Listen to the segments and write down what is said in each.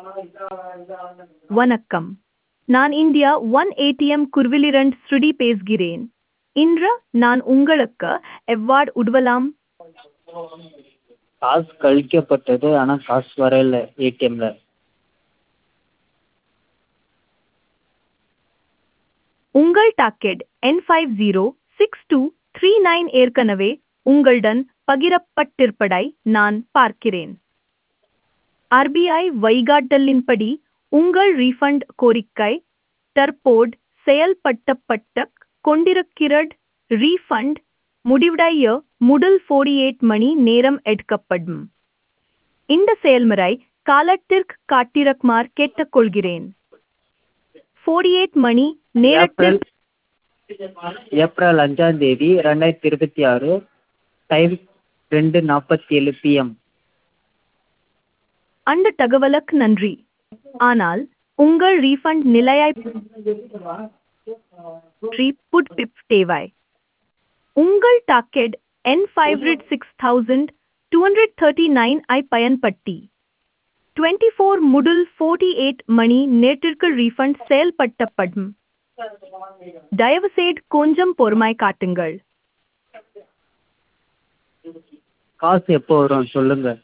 வணக்கம் நான் India one ATM குர்விலிரண்ட் ஸ்ருதி பேசுகிறேன் இன்று நான் உங்களுக்கு எவ்வாறு உதவலாம் காசு கழிக்கப்பட்டது ஆனால் காசு வரல ஏடிஎம்மில் உங்கள் டாக்கெட் என் five zero six two three nine ஏற்கனவே உங்களுடன் பகிரப்பட்டிருப்பதை நான் பார்க்கிறேன் ஆர்பிஐ வழிகாட்டலின்படி உங்கள் ரீஃபண்ட் கோரிக்கை தற்போது செயல்படுத்தப்பட்டு கொண்டிருக்கிறது ரீஃபண்ட் முடிவடைய முதல் 48 மணி நேரம் எடுக்கப்படும் இந்த செயல்முறை காலத்திற்கு காட்டிருக்குமாறு கேட்டுக்கொள்கிறேன் 48 மணி நேரத்தில் ஏப்ரல் ஏப்ரல் அஞ்சாம் தேதி ரெண்டாயிரத்தி இருபத்தி ஆறு டைம் ரெண்டு நாற்பத்தி ஏழு பிஎம் அந்த தகவலுக்கு நன்றி ஆனால் உங்கள் ரீஃபண்ட் நிலையை பற்றி புதுப்பிப்பு தேவை உங்கள் டாக்கெட் என் five six thousand two hundred thirty nine ஐ பயன்படுத்தி டுவெண்ட்டி ஃபோர் முதல் ஃபோர்ட்டி எயிட் மணி நேரத்திற்கு ரீஃபண்ட் செயல்படுத்தப்படும் தயவுசெய்து கொஞ்சம் பொறுமை காட்டுங்கள் காசு எப்போ வரும் சொல்லுங்கள்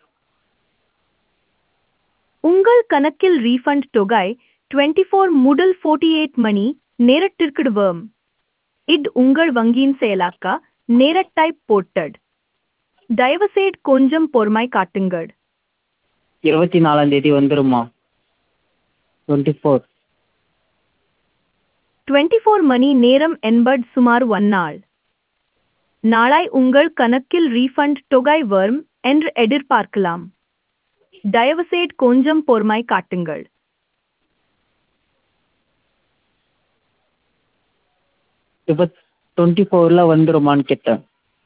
உங்கள் கணக்கில் ரீஃபண்ட் தொகை டுவெண்ட்டி ஃபோர் முதல் ஃபோர்ட்டி எயிட் மணி நேரத்திற்கு வரும் இது உங்கள் வங்கியின் செயலாக்க நேரத்தை போட்டது தயவுசெய்து கொஞ்சம் பொறுமை காட்டுங்கள் இருபத்தி நாலாம் தேதி வந்துருமா டுவெண்ட்டி ஃபோர் டுவெண்ட்டி ஃபோர் மணி நேரம் என்பது சுமார் ஒன் நாள் நாளை உங்கள் கணக்கில் ரீஃபண்ட் தொகை வரும் என்று எதிர்பார்க்கலாம் தயவுசெய்து கொஞ்சம் பொறுமை காட்டுங்கள் இப்போ டுவெண்ட்டி ஃபோரில் வந்துருமான்னு கேட்டேன்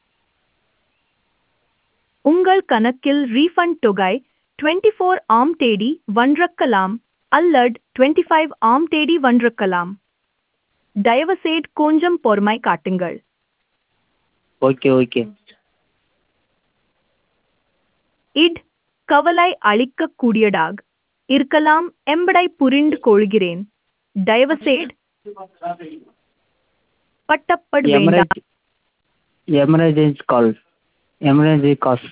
உங்கள் கணக்கில் ரீஃபண்ட் தொகை டுவெண்ட்டி ஃபோர் ஆம் தேதி வந்திருக்கலாம் அல்லது டுவெண்ட்டி ஃபைவ் ஆம் தேதி வந்திருக்கலாம் தயவுசெய்து கொஞ்சம் பொறுமை காட்டுங்கள் ஓகே ஓகே இட் கவலை அளிக்கக்கூடியதாக இருக்கலாம் என்பதை புரிந்து கொள்கிறேன் தயவுசெய்து பட்டப்பட வேண்டாம் emergency emergency call emergency call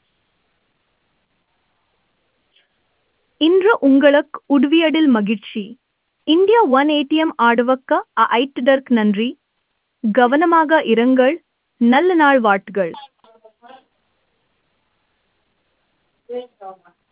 இன்று உங்களுக்கு உதவியதில் மகிழ்ச்சி இந்தியா ஒன் ஏடிஎம் ஆடுவக்க ஐட்டதற்கு நன்றி கவனமாக இருங்கள் நல்ல நாள் வாழ்த்துகள்